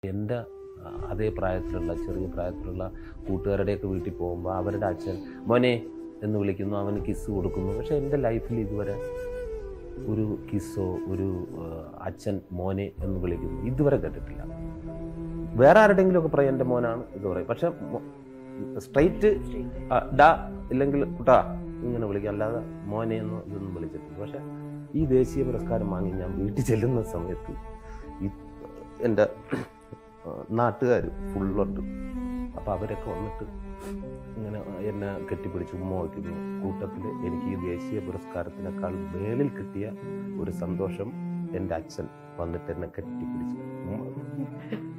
എൻ്റെ ആ, അതേ പ്രായത്തിലുള്ള ചെറിയ പ്രായത്തിലുള്ള കൂട്ടുകാരുടെയൊക്കെ വീട്ടിൽ പോകുമ്പോൾ അവരുടെ അച്ഛൻ മോനെ എന്ന് വിളിക്കുന്നു അവന് കിസ് കൊടുക്കുന്നു പക്ഷേ എൻ്റെ ലൈഫിൽ ഇതുവരെ ഒരു കിസ്സോ ഒരു ആ, അച്ഛൻ മോനെ എന്ന് വിളിക്കുന്നു ഇതുവരെ കേട്ടിട്ടില്ല വേറെ ആരുടെയെങ്കിലുമൊക്കെ പറയും എൻ്റെ മോനാണ് ഇത് പറയും പക്ഷെ സ്ട്രൈറ്റ് ഡാ ഇല്ലെങ്കിൽ കുട്ടാ ഇങ്ങനെ വിളിക്കുക അല്ലാതെ മോനെ എന്ന് ഇതൊന്നും വിളിച്ചിട്ടില്ല പക്ഷെ ഈ ദേശീയ പുരസ്കാരം വാങ്ങി ഞാൻ വീട്ടിൽ ചെല്ലുന്ന സമയത്ത് ഈ എൻ്റെ നാട്ടുകാർ ഫുള്ളുണ്ട് അപ്പോൾ അവരൊക്കെ വന്നിട്ട് ഇങ്ങനെ എന്നെ കെട്ടിപ്പിടിച്ച് ഉമ്മ വയ്ക്കുന്നു കൂട്ടത്തിൽ എനിക്ക് ഈ ദേശീയ പുരസ്കാരത്തിനേക്കാൾ മേളിൽ കിട്ടിയ ഒരു സന്തോഷം എൻ്റെ അച്ഛൻ വന്നിട്ട് എന്നെ കെട്ടിപ്പിടിച്ചു ഉമ്മ